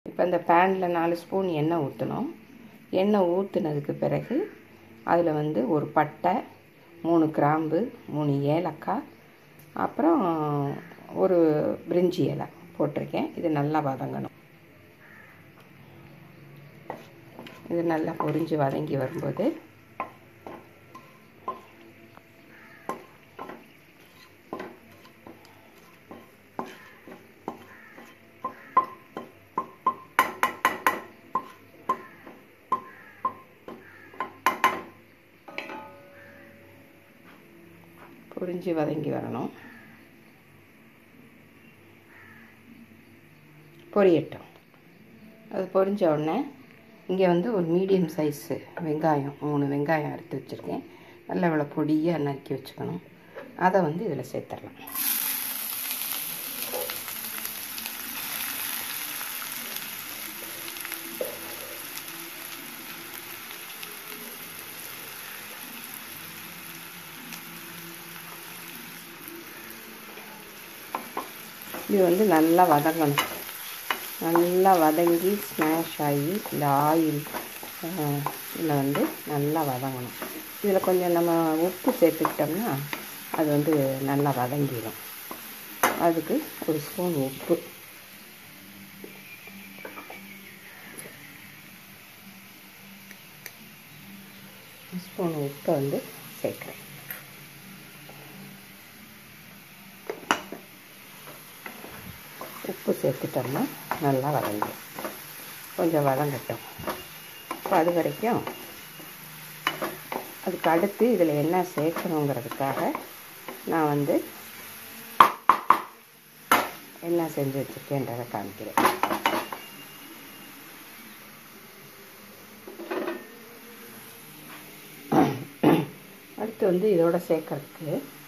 இப்போ இந்த பேனில் நாலு ஸ்பூன் எண்ணெய் ஊற்றணும் எண்ணெய் ஊற்றுனதுக்கு பிறகு அதில் வந்து ஒரு பட்டை மூணு கிராம்பு மூணு ஏலக்காய் அப்புறம் ஒரு பிரிஞ்சி இலை போட்டிருக்கேன் இது நல்லா வதங்கணும் இது நல்லா பொரிஞ்சு வதங்கி வரும்போது பொரிஞ்சு வதங்கி வரணும் பொரியட்டும் அது பொரிஞ்ச உடனே இங்கே வந்து ஒரு மீடியம் சைஸு வெங்காயம் மூணு வெங்காயம் அறுத்து வச்சுருக்கேன் நல்ல இவ்வளோ பொடியாக நறுக்கி வச்சுக்கணும் அதை வந்து இதில் சேர்த்துடலாம் இது வந்து நல்லா வதங்கணும் நல்லா வதங்கி ஸ்மாஷ் ஆகி இந்த ஆயில் இதில் வந்து நல்லா வதங்கணும் இதில் கொஞ்சம் நம்ம உப்பு சேர்த்துக்கிட்டோம்னா அது வந்து நல்லா வதங்கிடும் அதுக்கு ஒரு ஸ்பூன் உப்பு ஸ்பூன் உப்பை வந்து சேர்க்குறேன் உப்பு சேர்த்துட்டோம்னா நல்லா வதங்கிடும் கொஞ்சம் வதங்கட்டும் இப்போ அது வரைக்கும் அதுக்கு அடுத்து இதில் என்ன சேர்க்கணுங்கிறதுக்காக நான் வந்து என்ன செஞ்சு வச்சுருக்கேன்றதை காமிக்கிறேன் அடுத்து வந்து இதோட சேர்க்கறதுக்கு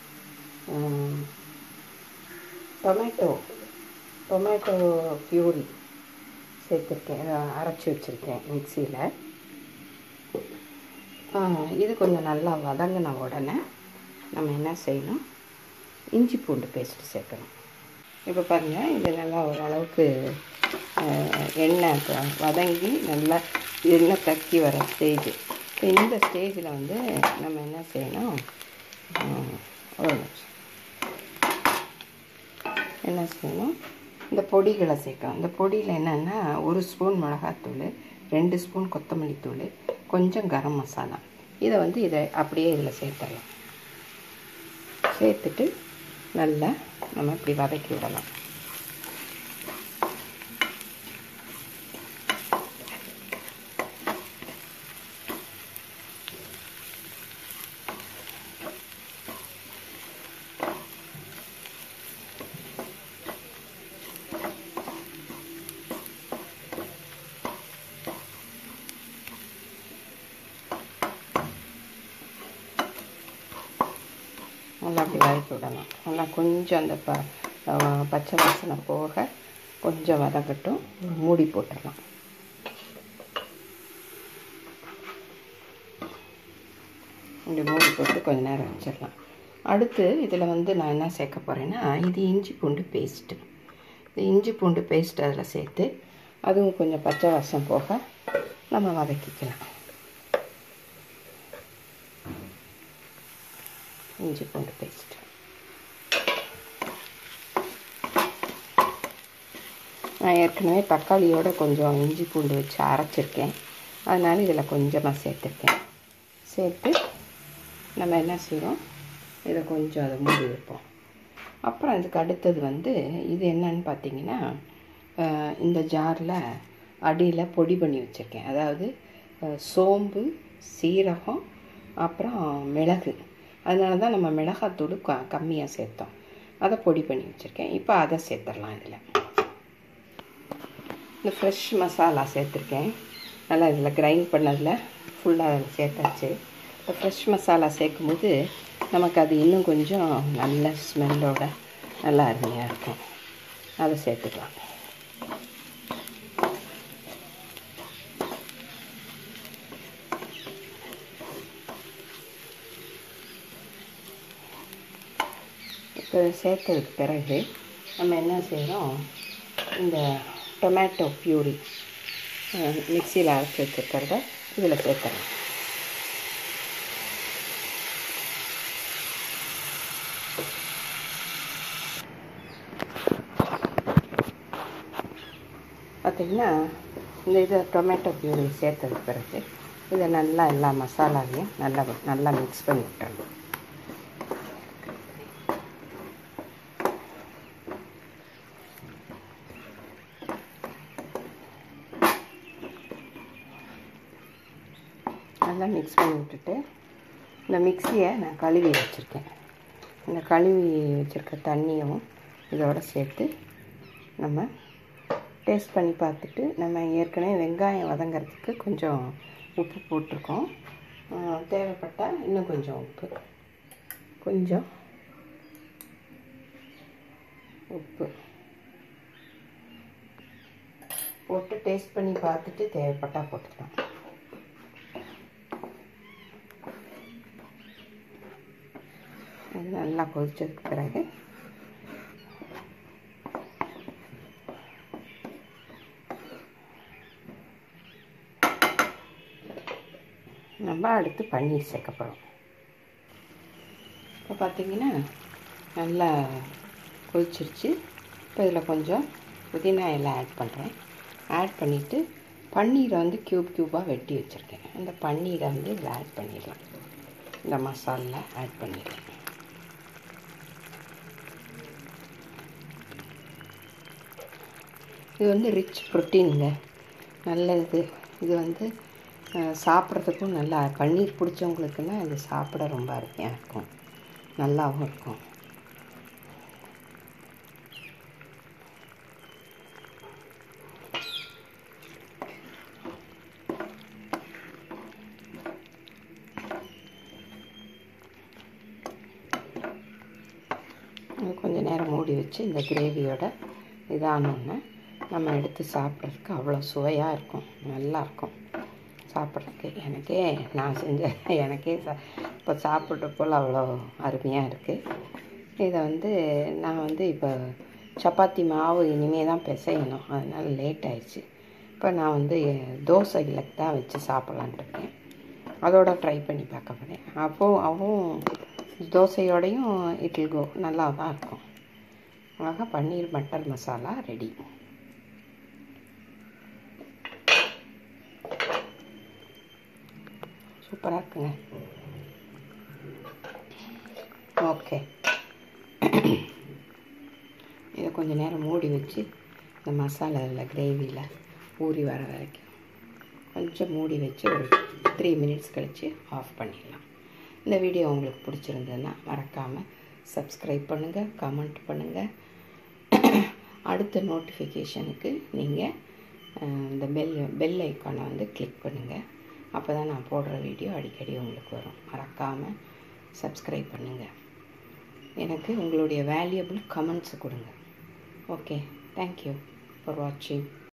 டொமேட்டோ டொமேட்டோ பியூரி சேர்த்துருக்கேன் அரைச்சி வச்சுருக்கேன் மிக்சியில் இது கொஞ்சம் நல்லா வதங்கின உடனே நம்ம என்ன செய்யணும் இஞ்சி பூண்டு பேஸ்ட்டு சேர்க்கணும் இப்போ பாருங்கள் இது நல்லா ஓரளவுக்கு எண்ணெய் வதங்கி நல்லா எண்ணெய் தக்கி வர ஸ்டேஜ் இப்போ இந்த ஸ்டேஜில் வந்து நம்ம என்ன செய்யணும் ஒரு நிமிஷம் என்ன செய்யணும் இந்த பொடிகளை சேர்க்கணும் இந்த பொடியில் என்னென்னா ஒரு ஸ்பூன் மிளகாத்தூள் ரெண்டு ஸ்பூன் கொத்தமல்லி தூள் கொஞ்சம் கரம் மசாலா இதை வந்து இதை அப்படியே இதில் சேர்த்துடலாம் சேர்த்துட்டு நல்லா நம்ம இப்படி வதக்கி விடலாம் நல்லா அப்படி வதக்கி விடலாம் நல்லா கொஞ்சம் அந்த ப பச்சை வாசனை போக கொஞ்சம் வதங்கட்டும் மூடி போட்டுடலாம் இப்படி மூடி போட்டு கொஞ்ச நேரம் வச்சிடலாம் அடுத்து இதில் வந்து நான் என்ன சேர்க்க போகிறேன்னா இது இஞ்சி பூண்டு பேஸ்ட்டு இந்த இஞ்சி பூண்டு பேஸ்ட் அதில் சேர்த்து அதுவும் கொஞ்சம் பச்சை வாசம் போக நம்ம வதக்கிக்கலாம் இஞ்சி பூண்டு பேஸ்ட் நான் ஏற்கனவே தக்காளியோட கொஞ்சம் இஞ்சி பூண்டு வச்சு அரைச்சிருக்கேன் அதனால் இதில் கொஞ்சமாக சேர்த்துருக்கேன் சேர்த்து நம்ம என்ன செய்வோம் இதை கொஞ்சம் அதை மூடி வைப்போம் அப்புறம் இதுக்கு அடுத்தது வந்து இது என்னன்னு பார்த்தீங்கன்னா இந்த ஜாரில் அடியில் பொடி பண்ணி வச்சுருக்கேன் அதாவது சோம்பு சீரகம் அப்புறம் மிளகு அதனால தான் நம்ம மிளகாத்தூள் க கம்மியாக சேர்த்தோம் அதை பொடி பண்ணி வச்சுருக்கேன் இப்போ அதை சேர்த்துடலாம் இதில் இந்த ஃப்ரெஷ் மசாலா சேர்த்துருக்கேன் நல்லா இதில் கிரைண்ட் பண்ணதில் ஃபுல்லாக அதில் சேர்த்தாச்சு இப்போ ஃப்ரெஷ் மசாலா சேர்க்கும்போது நமக்கு அது இன்னும் கொஞ்சம் நல்ல ஸ்மெல்லோட நல்லா அருமையாக இருக்கும் அதை சேர்த்துக்கலாம் இப்போ சேர்த்ததுக்கு பிறகு நம்ம என்ன செய்கிறோம் இந்த டொமேட்டோ பியூரி மிக்சியில் அரைச்சி வச்சுருக்கிறத இதில் சேர்த்துறேன் பார்த்திங்கன்னா இந்த இது டொமேட்டோ பியூரி சேர்த்தது பிறகு இதை நல்லா எல்லா மசாலாவையும் நல்லா நல்லா மிக்ஸ் பண்ணி விட்டுறணும் நல்லா மிக்ஸ் பண்ணி விட்டுட்டு இந்த மிக்சியை நான் கழுவி வச்சுருக்கேன் இந்த கழுவி வச்சுருக்க தண்ணியும் இதோட சேர்த்து நம்ம டேஸ்ட் பண்ணி பார்த்துட்டு நம்ம ஏற்கனவே வெங்காயம் வதங்கிறதுக்கு கொஞ்சம் உப்பு போட்டிருக்கோம் தேவைப்பட்டால் இன்னும் கொஞ்சம் உப்பு கொஞ்சம் உப்பு போட்டு டேஸ்ட் பண்ணி பார்த்துட்டு தேவைப்பட்டால் போட்டுக்கலாம் இது நல்லா கொதிச்சதுக்கு பிறகு நம்ம அடுத்து பன்னீர் சேர்க்க போகிறோம் இப்போ பார்த்தீங்கன்னா நல்லா கொதிச்சிருச்சு இப்போ இதில் கொஞ்சம் புதினா எல்லாம் ஆட் பண்ணுறேன் ஆட் பண்ணிவிட்டு பன்னீரை வந்து க்யூப் க்யூபாக வெட்டி வச்சுருக்கேன் அந்த பன்னீரை வந்து இதில் ஆட் பண்ணிடலாம் இந்த மசாலில் ஆட் பண்ணிடலாம் இது வந்து ரிச் ப்ரோட்டீனுங்க நல்லது இது வந்து சாப்பிட்றதுக்கும் நல்லா பன்னீர் பிடிச்சவங்களுக்குன்னா இது சாப்பிட ரொம்ப அருமையாக இருக்கும் நல்லாவும் இருக்கும் கொஞ்சம் நேரம் மூடி வச்சு இந்த கிரேவியோட இதானோன்னு நம்ம எடுத்து சாப்பிட்றதுக்கு அவ்வளோ சுவையாக இருக்கும் நல்லாயிருக்கும் சாப்பிட்றதுக்கு எனக்கே நான் செஞ்ச எனக்கே சா இப்போ சாப்பிட்ற போல் அவ்வளோ அருமையாக இருக்குது இதை வந்து நான் வந்து இப்போ சப்பாத்தி மாவு இனிமேல் தான் பிசையணும் அதனால் லேட் ஆயிடுச்சு இப்போ நான் வந்து தோசைகளுக்கு தான் வச்சு சாப்பிட்லான்ட்டு இருக்கேன் அதோட ட்ரை பண்ணி பார்க்க போகிறேன் அப்போது அவவும் தோசையோடையும் இட்லி கோ நல்லா தான் இருக்கும் அழகாக பன்னீர் மட்டர் மசாலா ரெடி சூப்பராக இருக்குங்க ஓகே இதை கொஞ்சம் நேரம் மூடி வச்சு இந்த மசாலாவில் கிரேவியில் ஊறி வர வரைக்கும் கொஞ்சம் மூடி வச்சு ஒரு த்ரீ மினிட்ஸ் கழித்து ஆஃப் பண்ணிடலாம் இந்த வீடியோ உங்களுக்கு பிடிச்சிருந்ததுன்னா மறக்காமல் சப்ஸ்கிரைப் பண்ணுங்கள் கமெண்ட் பண்ணுங்கள் அடுத்த நோட்டிஃபிகேஷனுக்கு நீங்கள் இந்த பெல் பெல் ஐக்கானை வந்து கிளிக் பண்ணுங்கள் அப்போ தான் நான் போடுற வீடியோ அடிக்கடி உங்களுக்கு வரும் மறக்காமல் சப்ஸ்கிரைப் பண்ணுங்கள் எனக்கு உங்களுடைய வேல்யூபிள் கமெண்ட்ஸ் கொடுங்க ஓகே தேங்க்யூ ஃபார் வாட்சிங்